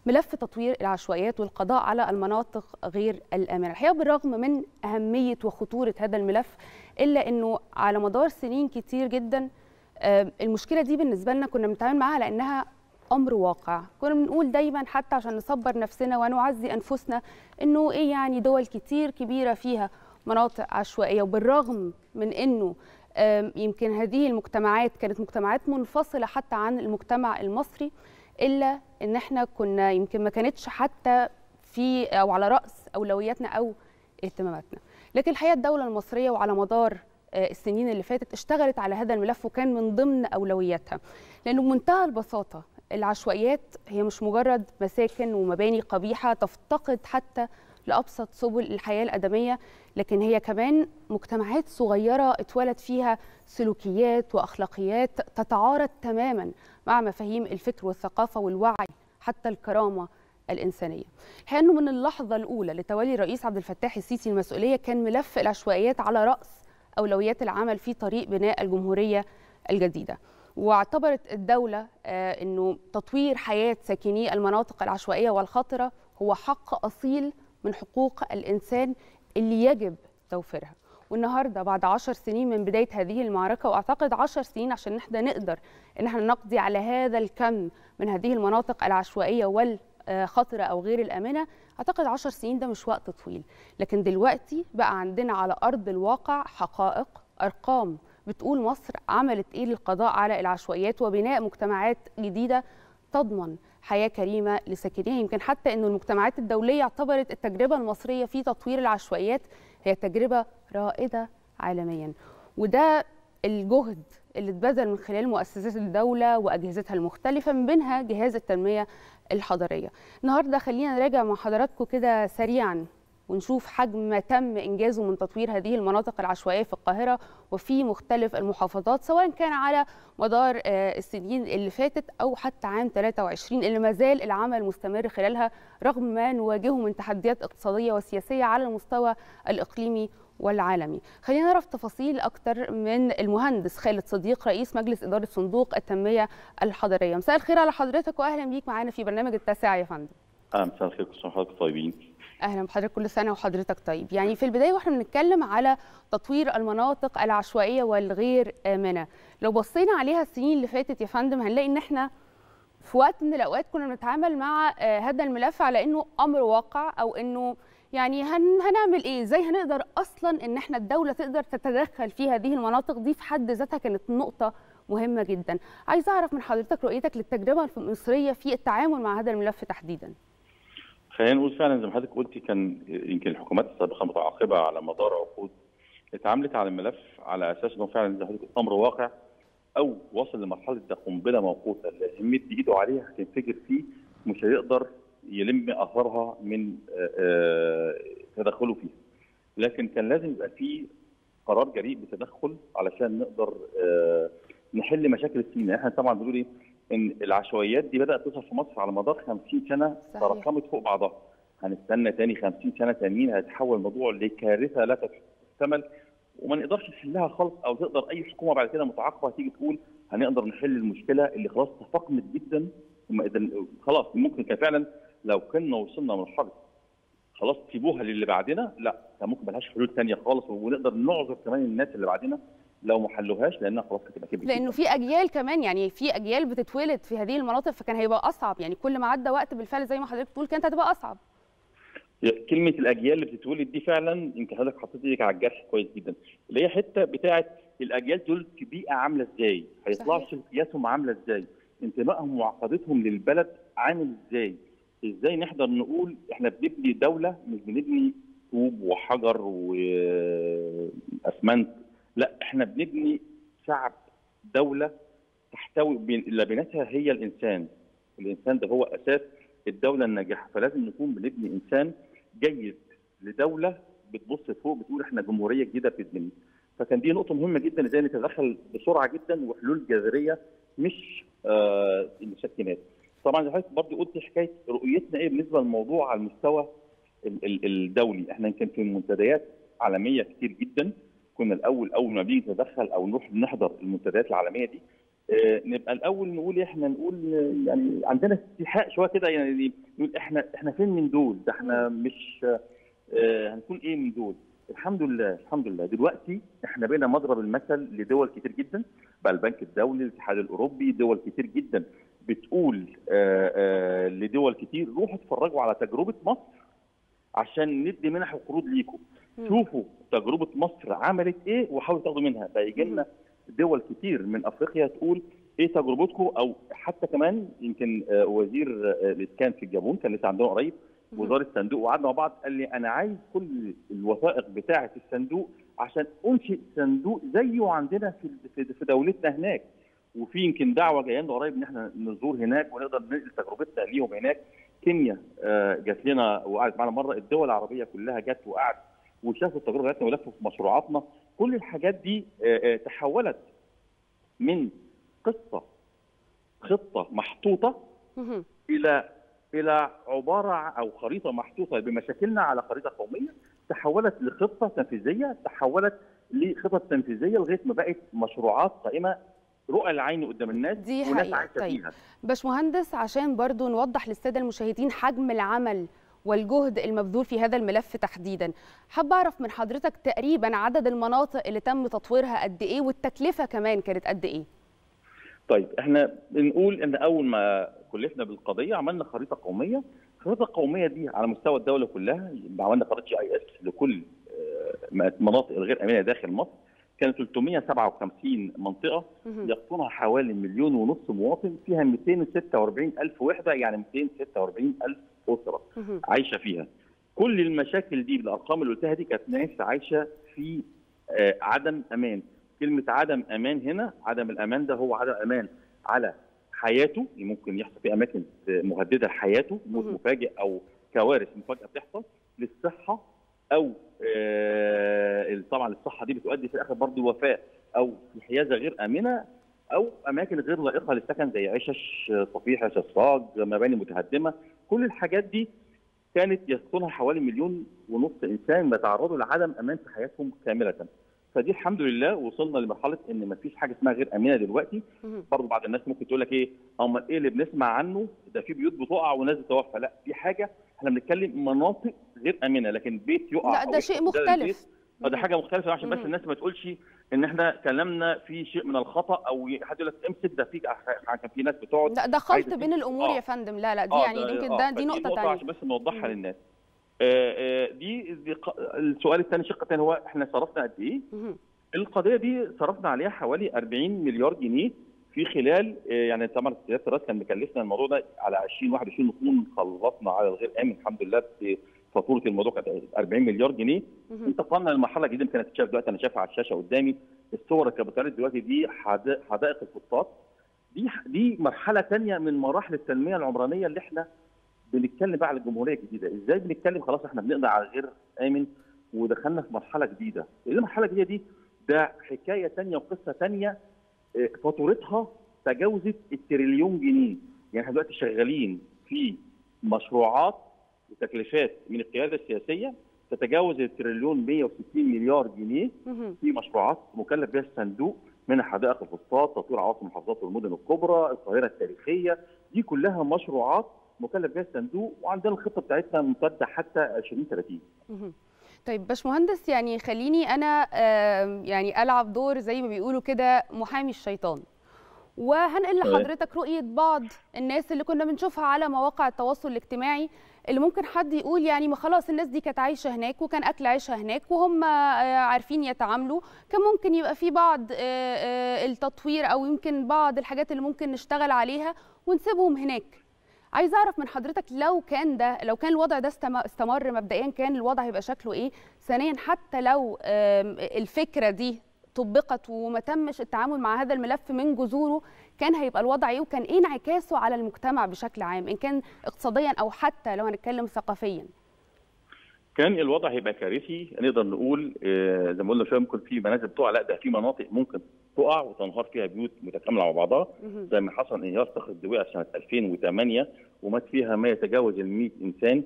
ملف تطوير العشوائيات والقضاء على المناطق غير الآمنة الحقيقة بالرغم من أهمية وخطورة هذا الملف إلا أنه على مدار سنين كتير جدا المشكلة دي بالنسبة لنا كنا بنتعامل معاها لأنها أمر واقع كنا بنقول دايما حتى عشان نصبر نفسنا ونعزي أنفسنا أنه إيه يعني دول كتير كبيرة فيها مناطق عشوائية وبالرغم من أنه يمكن هذه المجتمعات كانت مجتمعات منفصلة حتى عن المجتمع المصري إلا ان احنا كنا يمكن ما كانتش حتى في او على راس اولوياتنا او اهتماماتنا لكن الحقيقه الدوله المصريه وعلى مدار السنين اللي فاتت اشتغلت على هذا الملف وكان من ضمن اولوياتها لانه بمنتهى البساطه العشوائيات هي مش مجرد مساكن ومباني قبيحه تفتقد حتى لابسط سبل الحياه الادميه لكن هي كمان مجتمعات صغيره اتولد فيها سلوكيات واخلاقيات تتعارض تماما مع مفاهيم الفكر والثقافه والوعي حتى الكرامه الانسانيه. الحقيقه انه من اللحظه الاولى لتولي الرئيس عبد الفتاح السيسي المسؤوليه كان ملف العشوائيات على راس اولويات العمل في طريق بناء الجمهوريه الجديده. واعتبرت الدوله انه تطوير حياه ساكني المناطق العشوائيه والخطره هو حق اصيل من حقوق الانسان اللي يجب توفيرها. والنهارده بعد عشر سنين من بدايه هذه المعركه واعتقد عشر سنين عشان احنا نقدر ان احنا نقضي على هذا الكم من هذه المناطق العشوائيه والخطره او غير الامنه اعتقد عشر سنين ده مش وقت طويل لكن دلوقتي بقى عندنا على ارض الواقع حقائق ارقام بتقول مصر عملت ايه للقضاء على العشوائيات وبناء مجتمعات جديده تضمن حياه كريمه لساكنيها يمكن حتى انه المجتمعات الدوليه اعتبرت التجربه المصريه في تطوير العشوائيات هي تجربه رائده عالميا وده الجهد اللي اتبذل من خلال مؤسسات الدوله واجهزتها المختلفه من بينها جهاز التنميه الحضريه. النهارده خلينا نراجع مع حضراتكم كده سريعا ونشوف حجم ما تم انجازه من تطوير هذه المناطق العشوائيه في القاهره وفي مختلف المحافظات سواء كان على مدار السنين اللي فاتت او حتى عام 23 اللي ما زال العمل مستمر خلالها رغم ما نواجهه من تحديات اقتصاديه وسياسيه على المستوى الاقليمي والعالمي خلينا نعرف تفاصيل أكتر من المهندس خالد صديق رئيس مجلس إدارة صندوق التنمية الحضرية مساء الخير على حضرتك وأهلا بيك معانا في برنامج التاسع يا فندم أهلا مساء الخير كل سنة وحضرتك طيبين اهلا بحضرتك كل سنه وحضرتك طيب يعني في البدايه واحنا بنتكلم على تطوير المناطق العشوائيه والغير امنه لو بصينا عليها السنين اللي فاتت يا فندم هنلاقي ان احنا في وقت من الاوقات كنا بنتعامل مع هذا الملف على انه امر واقع او انه يعني هن هنعمل ايه ازاي هنقدر اصلا ان احنا الدوله تقدر تتدخل في هذه المناطق دي في حد ذاتها كانت نقطه مهمه جدا عايز اعرف من حضرتك رؤيتك للتجربه المصريه في التعامل مع هذا الملف تحديدا خلينا نقول فعلا زي ما حضرتك قلتي كان يمكن الحكومات السابقه متعاقبه على مدار عقود اتعاملت على الملف على اساس انه فعلا زي ما حضرتك امر واقع او وصل لمرحله ده قنبله موقوته اللي يمد ايده عليها هتنفجر فيه مش هيقدر يلم اثرها من تدخله فيها. لكن كان لازم يبقى في قرار جريء بتدخل علشان نقدر نحل مشاكل السنين، احنا طبعا بنقول ايه؟ ان العشوائيات دي بدات تظهر في مصر على مدار 50 سنه تراكمت فوق بعضها. هنستنى تاني 50 سنه تانيين هيتحول الموضوع لكارثه لا تحتمل وما نقدرش نحلها خالص او تقدر اي حكومه بعد كده متعاقبه تيجي تقول هنقدر نحل المشكله اللي خلاص تفاقمت جدا خلاص ممكن كان فعلا لو كنا وصلنا لمرحله خلاص سيبوها للي بعدنا لا كان ممكن ملهاش حلول ثانيه خالص ونقدر نعذر كمان الناس اللي بعدنا لو ما حلوهاش لانها خلاص هتبقى كبيره لانه في اجيال كمان يعني في اجيال بتتولد في هذه المناطق فكان هيبقى اصعب يعني كل ما عدى وقت بالفعل زي ما حضرتك بتقول كانت هتبقى اصعب كلمه الاجيال اللي بتتولد دي فعلا يمكن حضرتك حطيت ايدك على الجرح كويس جدا اللي هي حته بتاعه الاجيال دول في بيئه عامله ازاي هيطلعوا سلوكياتهم عامله ازاي انتمائهم وعقيدتهم للبلد عامل ازاي ازاي نقدر نقول احنا بنبني دوله مش بنبني طوب وحجر واسمنت لا احنا بنبني شعب دوله تحتوي اللي بنتها هي الانسان الانسان ده هو اساس الدوله الناجحه فلازم نكون بنبني انسان جيد لدوله بتبص فوق بتقول احنا جمهوريه جديده بتتبني فكان دي نقطه مهمه جدا ازاي نتدخل بسرعه جدا وحلول جذريه مش آه المسكنات طبعا زي حضرتك برضه قلت حكايه رؤيتنا ايه بالنسبه للموضوع على المستوى الدولي احنا يمكن في منتديات عالميه كتير جدا كنا الاول اول ما بنيجي نتدخل او نروح نحضر المنتديات العالميه دي آه، نبقى الاول نقول احنا نقول آه، يعني عندنا استيحاء شويه كده يعني نقول احنا احنا فين من دول ده احنا مش آه، هنكون ايه من دول الحمد لله الحمد لله دلوقتي احنا بقينا مضرب المثل لدول كتير جدا بقى البنك الدولي الاتحاد الاوروبي دول كتير جدا بتقول آه، آه، لدول كتير روحوا اتفرجوا على تجربه مصر عشان ندي منح وقروض ليكم مم. شوفوا تجربه مصر عملت ايه وحاولوا تاخدوا منها فيجي لنا دول كتير من افريقيا تقول ايه تجربتكم او حتى كمان يمكن آه، وزير آه، الاسكان في الجابون كان لسه عندنا قريب مم. وزاره الصندوق وقعدنا مع بعض قال لي انا عايز كل الوثائق بتاعه الصندوق عشان انشئ صندوق زيه عندنا في في- في دولتنا هناك وفي يمكن دعوه جايه لنا قريب ان احنا نزور هناك ونقدر ننقل تجربتنا ليهم هناك كينيا آه، جات لنا وقعدت معانا مره الدول العربيه كلها جت وقعدت وشافوا التجربه بتاعتنا ولفوا في مشروعاتنا كل الحاجات دي آه، آه، تحولت من قصه خطه محطوطه مهم. الى الى عباره ع- او خريطه محطوطه بمشاكلنا على خريطه قوميه تحولت لخطه تنفيذيه تحولت لخطط تنفيذيه لغايه ما بقت مشروعات قائمه رؤى العين قدام الناس دي وناس حقيقة. عايشه طيب. فيها باشمهندس عشان برضو نوضح للساده المشاهدين حجم العمل والجهد المبذول في هذا الملف تحديدا حابه اعرف من حضرتك تقريبا عدد المناطق اللي تم تطويرها قد ايه والتكلفه كمان كانت قد ايه طيب احنا بنقول ان اول ما كلفنا بالقضيه عملنا خريطه قوميه الخريطه القوميه دي على مستوى الدوله كلها عملنا خريطه جي اي اس لكل آه، مناطق الغير امنه داخل مصر كانت 357 منطقه مهم. يقطنها حوالي مليون ونص مواطن فيها 246 الف وحده يعني 246 الف اسره مهم. عايشه فيها كل المشاكل دي بالارقام اللي قلتها دي كانت ناس عايشه في آه، عدم امان كلمه عدم امان هنا عدم الامان ده هو عدم امان على حياته ممكن يحصل في اماكن مهدده لحياته موت مهم. مفاجئ او كوارث مفاجئه بتحصل للصحه او آه، طبعا الصحه دي بتؤدي في الاخر برضه وفاه او في حيازه غير امنه او اماكن غير لائقه للسكن زي عشش صفيح عشش صاج مباني متهدمه كل الحاجات دي كانت يسكنها حوالي مليون ونص انسان بيتعرضوا لعدم امان في حياتهم كامله فدي الحمد لله وصلنا لمرحله ان ما فيش حاجه اسمها غير امنه دلوقتي مهم. برضه بعض الناس ممكن تقول لك ايه امال ايه اللي بنسمع عنه ده في بيوت بتقع وناس بتتوفى لا في حاجه احنا بنتكلم مناطق غير امنه لكن بيت يقع لا أو ده يحصل شيء زلزال البيت، مختلف فده حاجه مختلفه عشان بس مهم. الناس ما تقولش ان احنا كلامنا في شيء من الخطا او حد يقول لك امسك ده في كان في ناس بتقعد لا ده خلط عايزة بين تمسك- الامور آه. يا فندم لا لا دي آه، يعني يمكن آه، ده دي فدي نقطه عشان ثانيه بس نوضحها مم. للناس آه، آه، دي, دي ق- السؤال الثاني الشق الثاني هو احنا صرفنا قد ايه القضيه دي صرفنا عليها حوالي 40 مليار جنيه في خلال آه، يعني طبعا سياده الرئيس كان مكلفنا الموضوع ده على 2021 نكون خلصنا على الغير امن الحمد لله في فاتوره الموضوع كانت 40 مليار جنيه انتقلنا للمرحله الجديده يمكن هتتشاف دلوقتي انا شايفها على الشاشه قدامي الصور اللي كانت بتعرض دلوقتي دي حدا- حدائق الفسطاط دي دي مرحله ثانيه من مراحل التنميه العمرانيه اللي احنا بنتكلم بقى على الجمهوريه الجديده ازاي بنتكلم خلاص احنا بنقضي على غير امن ودخلنا في مرحله جديده ايه المرحله الجديده دي ده حكايه ثانيه وقصه ثانيه آه، فاتورتها تجاوزت التريليون جنيه يعني احنا دلوقتي شغالين في مشروعات وتكلفات من القياده السياسيه تتجاوز التريليون 160 مليار جنيه مهم. في مشروعات مكلف بها الصندوق من حدائق الفسطاط تطوير عواصم المحافظات والمدن الكبرى القاهره التاريخيه دي كلها مشروعات مكلف بها الصندوق وعندنا الخطه بتاعتنا ممتده حتى 2030 مهم. طيب باشمهندس يعني خليني انا آم، يعني العب دور زي ما بيقولوا كده محامي الشيطان وهنقل تمام. لحضرتك رؤيه بعض الناس اللي كنا بنشوفها على مواقع التواصل الاجتماعي اللي ممكن حد يقول يعني ما خلاص الناس دي كانت عايشه هناك وكان اكل عيشها هناك وهم آه، عارفين يتعاملوا كان ممكن يبقى في بعض آه، آه، التطوير او يمكن بعض الحاجات اللي ممكن نشتغل عليها ونسيبهم هناك عايز اعرف من حضرتك لو كان ده لو كان الوضع ده استم- استمر مبدئيا كان الوضع هيبقى شكله ايه ثانيا حتى لو آم، الفكره دي طبقت وما تمش التعامل مع هذا الملف من جذوره كان هيبقى الوضع ايه وكان ايه انعكاسه على المجتمع بشكل عام ان كان اقتصاديا او حتى لو هنتكلم ثقافيا كان الوضع هيبقى كارثي نقدر نقول آه، زي ما قلنا شويه ممكن في منازل تقع لا ده في مناطق ممكن تقع وتنهار فيها بيوت متكامله مع بعضها مهم. زي ما حصل انهيار صخر الدويقه سنه 2008 ومات فيها ما يتجاوز ال 100 انسان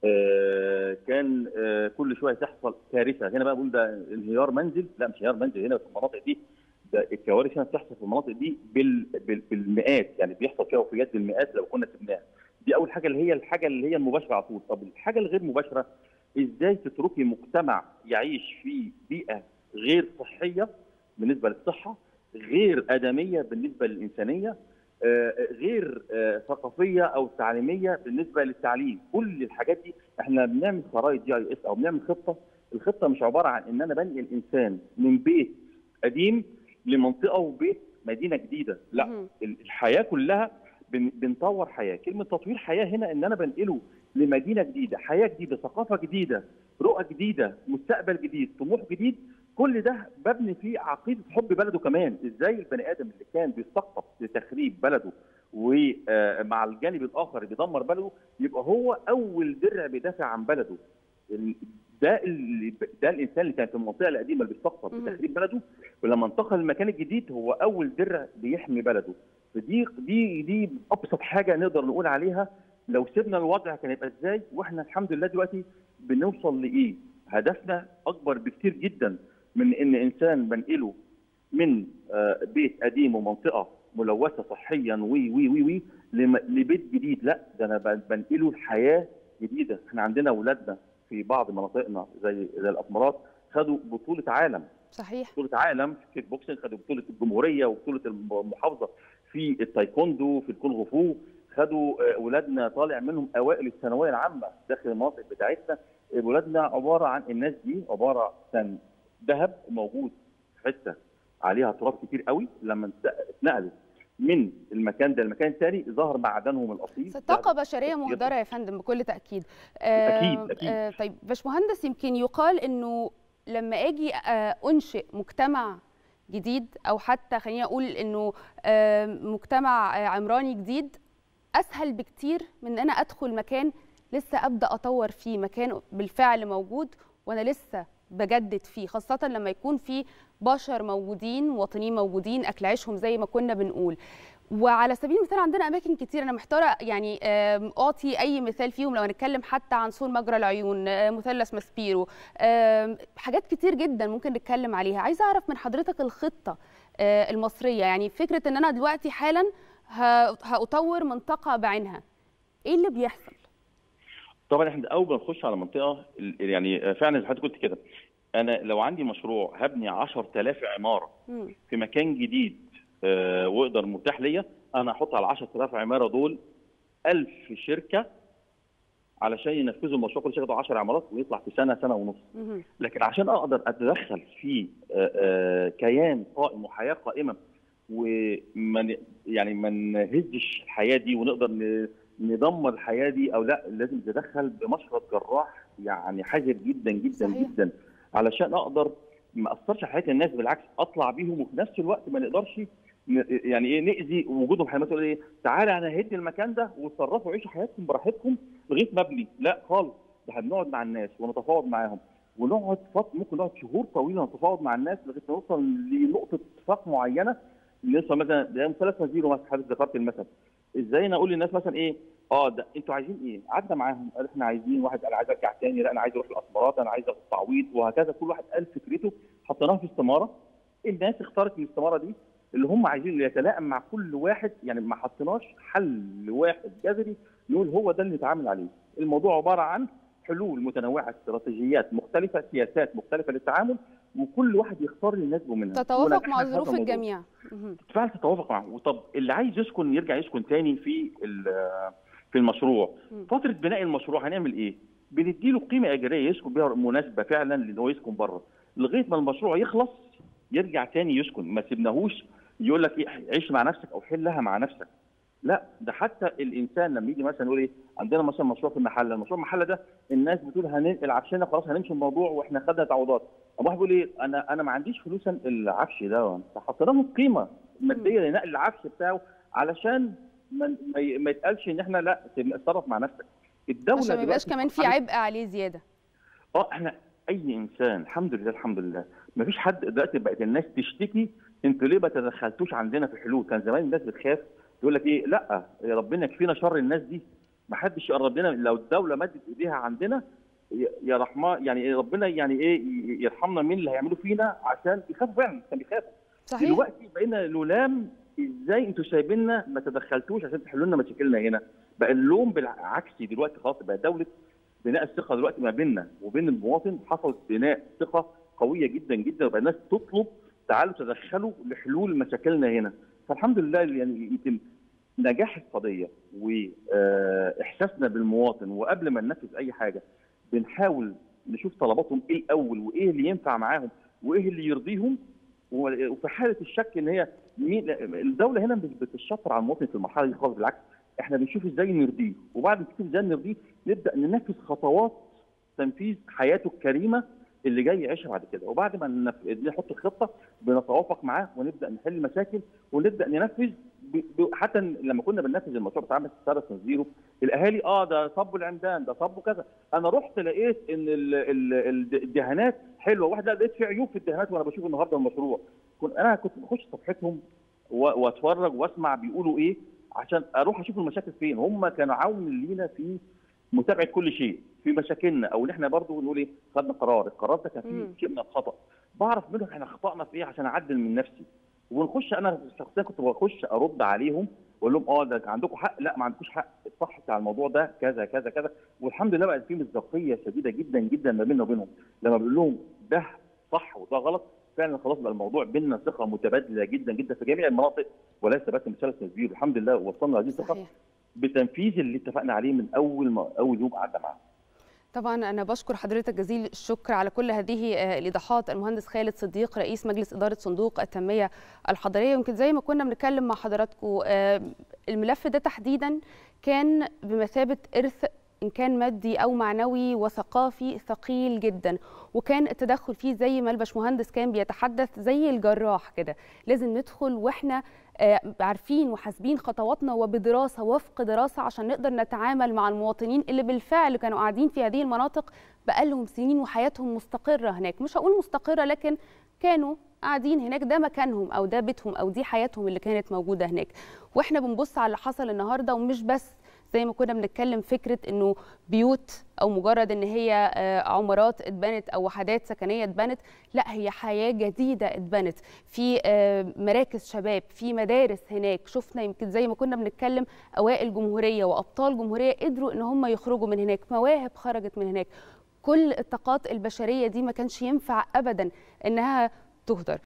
آه، كان آه، كل شويه تحصل كارثه هنا بقى بقول ده انهيار منزل لا مش انهيار منزل هنا في المناطق دي ده الكوارث هنا بتحصل في المناطق دي بال... بال... بالمئات يعني بيحصل فيها وفيات بالمئات لو كنا سبناها دي اول حاجه اللي هي الحاجه اللي هي المباشره على طول طب الحاجه الغير مباشره ازاي تتركي مجتمع يعيش في بيئه غير صحيه بالنسبه للصحه غير ادميه بالنسبه للانسانيه آه، غير آه، ثقافيه او تعليميه بالنسبه للتعليم كل الحاجات دي احنا بنعمل خرائط دي اي اس او بنعمل خطه الخطه مش عباره عن ان انا بنقل انسان من بيت قديم لمنطقه وبيت مدينه جديده لا مهم. الحياه كلها بن- بنطور حياه كلمه تطوير حياه هنا ان انا بنقله لمدينه جديده حياه جديده ثقافه جديده رؤى جديده مستقبل جديد طموح جديد كل ده ببني فيه عقيده حب بلده كمان ازاي البني ادم اللي كان بيستقطب لتخريب بلده ومع الجانب الاخر بيدمر بلده يبقى هو اول درع بيدافع عن بلده ال- ده اللي ده الانسان اللي كان في المنطقه القديمه اللي بيستقطب مهم. لتخريب بلده ولما انتقل للمكان الجديد هو اول درع بيحمي بلده فدي دي دي ابسط حاجه نقدر نقول عليها لو سيبنا الوضع كان يبقى ازاي واحنا الحمد لله دلوقتي بنوصل لايه هدفنا اكبر بكتير جدا من ان انسان بنقله من آه، بيت قديم ومنطقه ملوثه صحيا وي وي وي وي لم- لبيت جديد لا ده انا بن- بنقله لحياه جديده احنا عندنا اولادنا في بعض مناطقنا زي زي الاسمرات خدوا بطوله عالم صحيح بطوله عالم في كيك بوكسنج خدوا بطوله الجمهوريه وبطوله المحافظه في التايكوندو في الكونغ فو خدوا آه، اولادنا طالع منهم اوائل الثانويه العامه داخل المناطق بتاعتنا اولادنا عباره عن الناس دي عباره عن ذهب موجود في حته عليها تراب كتير قوي لما انت- اتنقلوا من المكان ده لمكان ثاني ظهر معدنهم الاصيل طاقة بشرية مهدرة يا فندم بكل تأكيد آه، أكيد، أكيد. آه، طيب باشمهندس يمكن يقال إنه لما أجي آه، أنشئ مجتمع جديد أو حتى خليني أقول إنه آه، مجتمع آه، عمراني جديد أسهل بكتير من إن أنا أدخل مكان لسه أبدأ أطور فيه مكان بالفعل موجود وأنا لسه بجدد فيه خاصة لما يكون في بشر موجودين مواطنين موجودين أكل عيشهم زي ما كنا بنقول وعلى سبيل المثال عندنا اماكن كتير انا محتاره يعني آم، اعطي اي مثال فيهم لو هنتكلم حتى عن سور مجرى العيون آه، مثلث ماسبيرو آم، حاجات كتير جدا ممكن نتكلم عليها عايزه اعرف من حضرتك الخطه آه، المصريه يعني فكره ان انا دلوقتي حالا ه- هاطور منطقه بعينها ايه اللي بيحصل طبعا احنا اول ما نخش على منطقه ال- يعني فعلا زي ما حضرتك قلت كده انا لو عندي مشروع هبني 10000 عماره مم. في مكان جديد آه، واقدر متاح ليا انا احط على 10000 عماره دول 1000 شركه علشان ينفذوا المشروع كل شركه 10 عمارات ويطلع في سنه سنه ونص مهم. لكن عشان اقدر اتدخل في آه، آه، كيان قائم وحياه قائمه وما يعني ما نهزش الحياه دي ونقدر ن- ندمر الحياه دي او لا لازم نتدخل بمشرط جراح يعني حذر جدا جدا صحيح. جدا علشان اقدر ما اثرش على حياه الناس بالعكس اطلع بيهم وفي نفس الوقت ما نقدرش ن- يعني ايه ناذي وجودهم حياه تقول ايه تعالى انا هدي المكان ده وتصرفوا عيشوا حياتكم براحتكم لغايه ما ابني لا خالص ده احنا بنقعد مع الناس ونتفاوض معاهم ونقعد فط ممكن نقعد شهور طويله نتفاوض مع الناس لغايه ما نوصل لنقطه اتفاق معينه نوصل مثلا ده مثلث زيرو مثلا حضرتك ذكرت المثل ازاي انا اقول للناس مثلا ايه اه ده انتوا عايزين ايه؟ قعدنا معاهم قال احنا عايزين واحد قال عايز ارجع تاني لا انا عايز اروح الاسمرات انا عايز اخد تعويض وهكذا كل واحد قال فكرته حطيناها في استماره الناس اختارت من الاستماره دي اللي هم عايزين اللي يتلائم مع كل واحد يعني ما حطيناش حل واحد جذري نقول هو ده اللي نتعامل عليه الموضوع عباره عن حلول متنوعه استراتيجيات مختلفه سياسات مختلفه للتعامل وكل واحد يختار اللي يناسبه منها تتوافق ونجحنا مع في هذا ظروف الموضوع. الجميع مهم. فعلا تتوافق معه وطب اللي عايز يسكن يرجع يسكن تاني في ال- في المشروع مم. فتره بناء المشروع هنعمل ايه؟ بنديله قيمه اجاريه يسكن بيها مناسبه فعلا لان هو يسكن بره لغايه ما المشروع يخلص يرجع تاني يسكن ما سيبناهوش يقول لك ايه عيش مع نفسك او حلها مع نفسك لا ده حتى الانسان لما يجي مثلا يقول ايه عندنا مثلا مشروع في المحله المشروع المحله ده الناس بتقول هننقل عفشنا خلاص هنمشي الموضوع واحنا خدنا تعويضات طب واحد بيقول ايه انا انا ما عنديش فلوس انقل العفش ده فحطينا له قيمه ماديه لنقل العفش بتاعه علشان ما ما ي- ما يتقالش ان احنا لا سيبنا- اتصرف مع نفسك الدوله عشان ما يبقاش دلوقتي كمان في عملت- عبء عليه زياده اه احنا اي انسان الحمد لله الحمد لله ما فيش حد دلوقتي بقت الناس تشتكي انتوا ليه ما تدخلتوش عندنا في حلول كان زمان الناس بتخاف يقول لك ايه لا يا ربنا يكفينا شر الناس دي ما حدش يقرب لنا لو الدوله مدت ايديها عندنا يا- يا رحمه يعني إيه ربنا يعني ايه ي- يرحمنا من اللي هيعملوا فينا عشان بيخافوا فعلا كان بيخافوا صحيح دلوقتي بقينا لولام ازاي انتوا سايبيننا ما تدخلتوش عشان تحلوا لنا مشاكلنا هنا بقى اللوم بالعكسي دلوقتي خلاص بقى دوله بناء الثقه دلوقتي ما بيننا وبين المواطن حصل بناء ثقه قويه جدا جدا وبقى الناس تطلب تعالوا تدخلوا لحلول مشاكلنا هنا فالحمد لله يعني يمكن نجاح القضيه واحساسنا بالمواطن وقبل ما ننفذ اي حاجه بنحاول نشوف طلباتهم ايه الاول وايه اللي ينفع معاهم وايه اللي يرضيهم وفي حاله الشك ان هي مين الدوله هنا مش بتشطر على المواطن في المرحله دي خالص بالعكس احنا بنشوف ازاي نرضيه وبعد ما نشوف ازاي نرضيه نبدا ننفذ خطوات تنفيذ حياته الكريمه اللي جاي يعيشها بعد كده وبعد ما نحط الخطه بنتوافق معاه ونبدا نحل المشاكل ونبدا ننفذ ب... ب... حتى لما كنا بننفذ المشروع بتاع عمل السادة زيرو الاهالي اه ده صبوا العمدان ده صبوا كذا انا رحت لقيت ان ال... ال... الدهانات حلوه واحده لقيت في عيوب في الدهانات وانا بشوف النهارده المشروع كنت انا كنت بخش صفحتهم و... واتفرج واسمع بيقولوا ايه عشان اروح اشوف المشاكل فين هم كانوا عون لينا في متابعه كل شيء في مشاكلنا او ان احنا برضو نقول ايه خدنا قرار القرار ده كان فيه شيء من الخطا بعرف منهم احنا اخطانا في ايه عشان اعدل من نفسي ونخش انا شخصيا كنت بخش ارد عليهم واقول لهم اه ده عندكم حق لا ما عندكوش حق الصح بتاع الموضوع ده كذا كذا كذا والحمد لله بقى في مصداقيه شديده جدا جدا ما بيننا وبينهم لما بقول لهم ده صح وده غلط فعلا خلاص بقى الموضوع بيننا ثقه متبادله جدا جدا في جميع المناطق وليس بس مثلث تسجيل الحمد لله وصلنا هذه الثقه بتنفيذ اللي اتفقنا عليه من اول ما اول يوم قعدنا معاهم طبعا انا بشكر حضرتك جزيل الشكر على كل هذه الايضاحات المهندس خالد صديق رئيس مجلس اداره صندوق التنميه الحضريه يمكن زي ما كنا بنتكلم مع حضراتكم الملف ده تحديدا كان بمثابه ارث ان كان مادي او معنوي وثقافي ثقيل جدا وكان التدخل فيه زي ما الباشمهندس كان بيتحدث زي الجراح كده لازم ندخل واحنا عارفين وحاسبين خطواتنا وبدراسه وفق دراسه عشان نقدر نتعامل مع المواطنين اللي بالفعل كانوا قاعدين في هذه المناطق بقالهم سنين وحياتهم مستقره هناك مش هقول مستقره لكن كانوا قاعدين هناك ده مكانهم او ده بيتهم او دي حياتهم اللي كانت موجوده هناك واحنا بنبص على اللي حصل النهارده ومش بس زي ما كنا بنتكلم فكره انه بيوت او مجرد ان هي عمارات اتبنت او وحدات سكنيه اتبنت لا هي حياه جديده اتبنت في مراكز شباب في مدارس هناك شفنا يمكن زي ما كنا بنتكلم اوائل جمهوريه وابطال جمهوريه قدروا ان هم يخرجوا من هناك مواهب خرجت من هناك كل الطاقات البشريه دي ما كانش ينفع ابدا انها تهدر